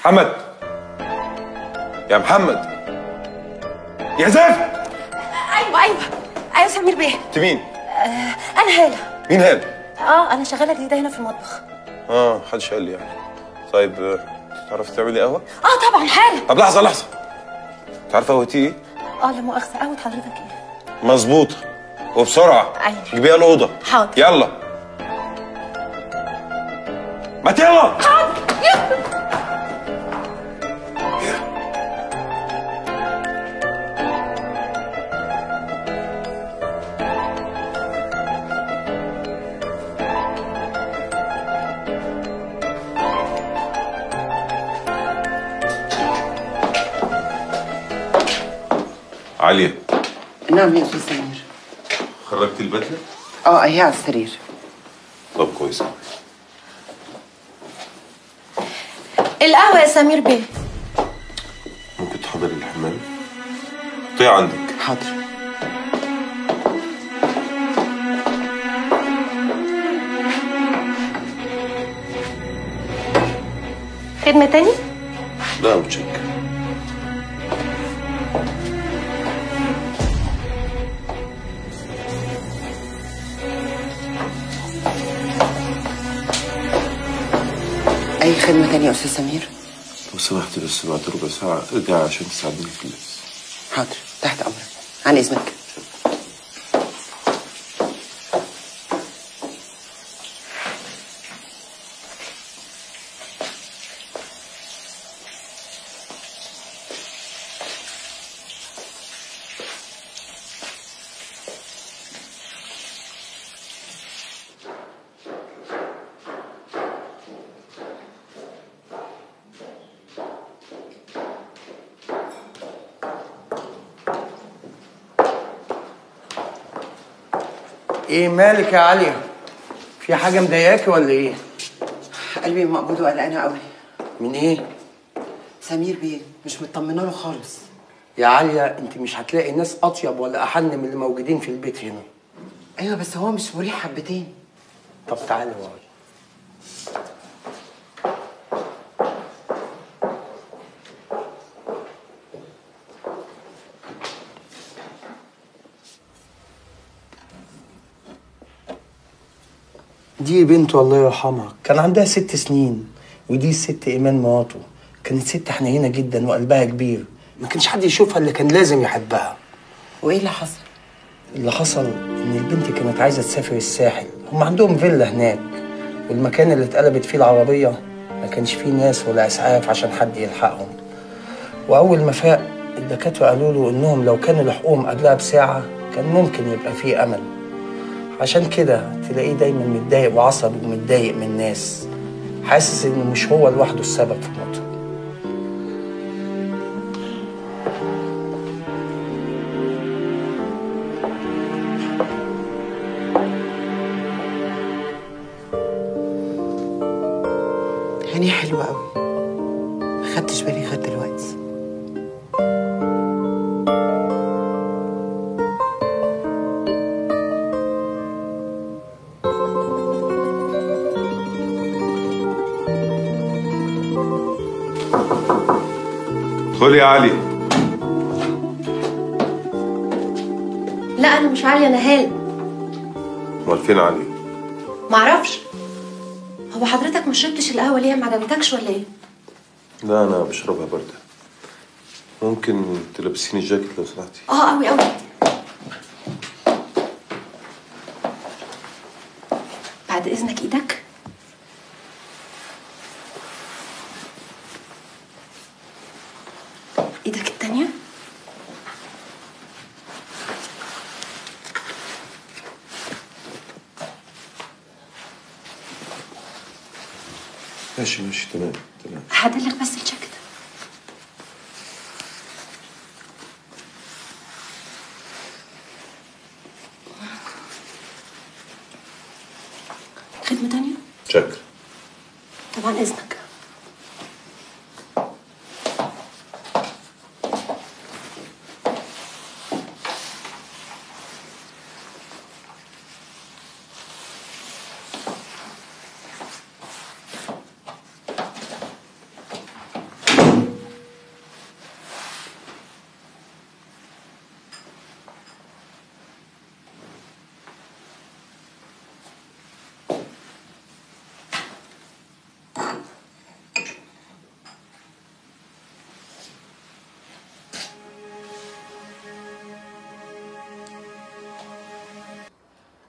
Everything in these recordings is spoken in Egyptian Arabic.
محمد يا محمد يا زفت ايوه ايوه ايوه سمير بيه انت مين؟ انا هاله مين هذا؟ اه انا شغاله جديده هنا في المطبخ اه محدش قال لي يعني طيب آه، تعرفي تعملي قهوه؟ اه طبعا حالا طب لحظه لحظه انت عارفه قهوتي ايه؟ اه لا مؤاخذه قهوه حضرتك ايه مظبوطه وبسرعه أيوة. جيبيها الاوضه حاضر. يلا ما يلا عليا نعم يا استاذ سمير خرجتي البدله؟ اه هي على السرير طب كويس القهوه يا سمير بيه ممكن تحضري الحمام؟ طيع عندك حاضر خدمه تاني لا متشكر اي خدمه تانية يا استاذ سمير لو سمحت بس بعد ربع ساعة ارجع عشان تساعدني في اللبس حاضر تحت امرك عن اذنك ايه مالك يا عليا في حاجه مضايقاكي ولا ايه قلبي مقبوض وقلقانه قوي من ايه سمير بيه مش مطمنه له خالص يا عليا انت مش هتلاقي ناس اطيب ولا احن من اللي موجودين في البيت هنا ايوه بس هو مش مريح حبتين طب تعالي ورايا دي بنته الله يرحمها كان عندها ست سنين ودي الست ايمان مراته كانت ست حنينه جدا وقلبها كبير ما كانش حد يشوفها اللي كان لازم يحبها وايه اللي حصل اللي حصل ان البنت كانت عايزه تسافر الساحل هم عندهم فيلا هناك والمكان اللي اتقلبت فيه العربيه ما كانش فيه ناس ولا اسعاف عشان حد يلحقهم واول ما فاق الدكاتره قالوا له انهم لو كانوا لحقوهم قبلها بساعه كان ممكن يبقى فيه امل عشان كده تلاقيه دايما متضايق وعصبي ومتضايق من الناس حاسس انه مش هو لوحده السبب في موته هني حلوه قوي ما خدتش بالي غير دلوقتي خد يا علي لا انا مش عاليه انا هاله امال فين علي؟ معرفش هو حضرتك ما شربتش القهوه ليه ما عجبتكش ولا ايه لا انا بشربها باردة ممكن تلبسيني الجاكيت لو سمحتي اه قوي قوي بعد اذنك ايدك ايدك التانية ماشي ماشي تمام تمام هدلك بس الجاكيت خدمة تانية؟ شكرا طبعا إذنك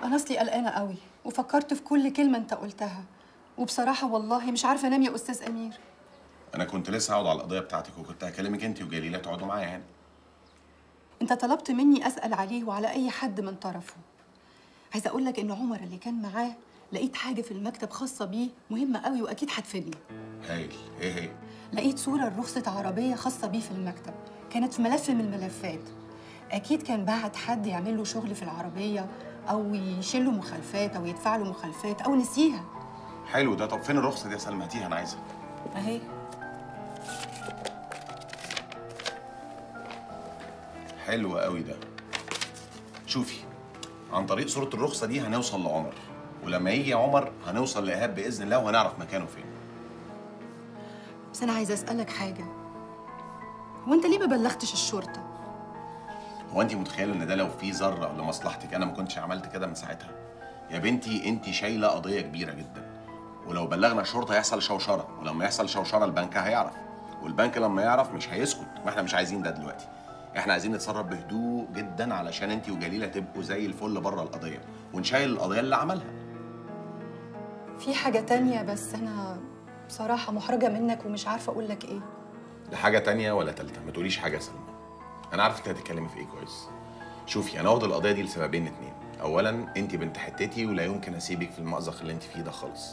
انا اصلي قلقانه قوي وفكرت في كل كلمه انت قلتها وبصراحه والله مش عارفه انام يا استاذ امير انا كنت لسه هقعد على القضيه بتاعتك وكنت هكلمك انت وجليله تقعدوا معايا يعني انت طلبت مني اسال عليه وعلى اي حد من طرفه عايزه اقول لك ان عمر اللي كان معاه لقيت حاجه في المكتب خاصه بيه مهمه قوي واكيد هتفيدني هايل ايه هي لقيت صوره لرخصه عربيه خاصه بيه في المكتب كانت في ملف من الملفات اكيد كان بعت حد يعمل له شغل في العربيه او يشيل له مخالفات او يدفع له مخالفات او نسيها حلو ده طب فين الرخصه دي يا سلمى هاتيها انا عايزها اهي حلو قوي ده شوفي عن طريق صوره الرخصه دي هنوصل لعمر ولما يجي عمر هنوصل لايهاب باذن الله وهنعرف مكانه فين بس انا عايزه اسالك حاجه هو انت ليه ما بلغتش الشرطه هو انت متخيله ان ده لو في ذره لمصلحتك انا ما كنتش عملت كده من ساعتها يا بنتي انت شايله قضيه كبيره جدا ولو بلغنا الشرطه هيحصل شوشره ولما يحصل شوشره البنك هيعرف والبنك لما يعرف مش هيسكت واحنا مش عايزين ده دلوقتي احنا عايزين نتصرف بهدوء جدا علشان انت وجليله تبقوا زي الفل بره القضيه ونشيل القضيه اللي عملها في حاجه تانية بس انا بصراحه محرجه منك ومش عارفه اقول لك ايه لا حاجه تانية ولا تالتة ما تقوليش حاجه يا سلمى انا عارف انت هتتكلمي في ايه كويس شوفي انا واخد القضيه دي لسببين اتنين اولا انت بنت حتتي ولا يمكن اسيبك في المأزق اللي انت فيه ده خالص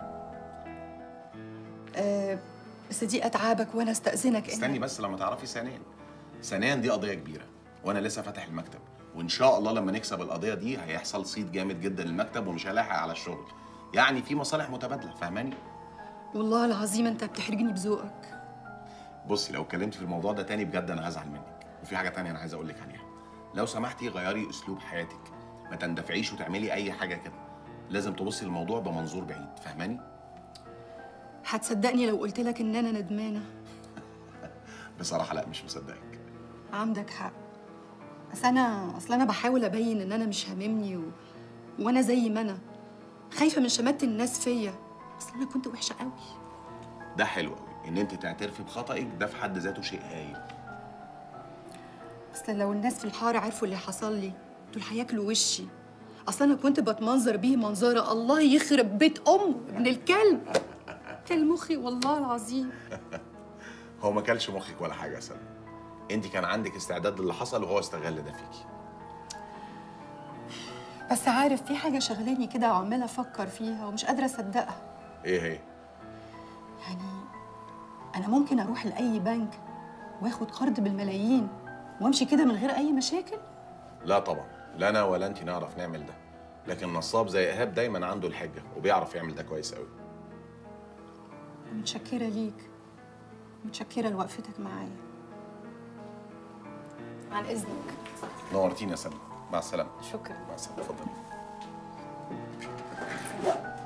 أه بس دي اتعابك وانا استاذنك إن- استني بس لما تعرفي ثانيا ثانيا دي قضيه كبيره وانا لسه فاتح المكتب وان شاء الله لما نكسب القضيه دي هيحصل صيت جامد جدا للمكتب ومش هلاحق على الشغل يعني في مصالح متبادله فاهماني والله العظيم انت بتحرجني بذوقك بصي لو اتكلمت في الموضوع ده تاني بجد انا هزعل منك وفي حاجه تانية انا عايز اقول لك عليها لو سمحتي غيري اسلوب حياتك ما تندفعيش وتعملي اي حاجه كده لازم تبصي الموضوع بمنظور بعيد فاهماني هتصدقني لو قلت لك ان انا ندمانه بصراحه لا مش مصدقك عندك حق بس انا اصل انا بحاول ابين ان انا مش هاممني و... وانا زي ما انا خايفه من شماتة الناس فيا اصل انا كنت وحشه قوي ده حلو قوي ان انت تعترفي بخطئك ده في حد ذاته شيء هايل اصل لو الناس في الحاره عرفوا اللي حصل لي دول هياكلوا وشي اصل انا كنت بتمنظر بيه منظره الله يخرب بيت امه ابن الكلب كان مخي والله العظيم هو ما كلش مخك ولا حاجه يا سلمى انت كان عندك استعداد للي حصل وهو استغل ده فيكي بس عارف في حاجه شغلاني كده وعماله افكر فيها ومش قادره اصدقها ايه هي يعني انا ممكن اروح لاي بنك واخد قرض بالملايين وامشي كده من غير اي مشاكل لا طبعا لا انا ولا انت نعرف نعمل ده لكن نصاب زي ايهاب دايما عنده الحجه وبيعرف يعمل ده كويس قوي متشكره ليك متشكره لوقفتك معايا عن اذنك نورتينا يا سلمى مع السلامه شكرا مع السلامه اتفضلي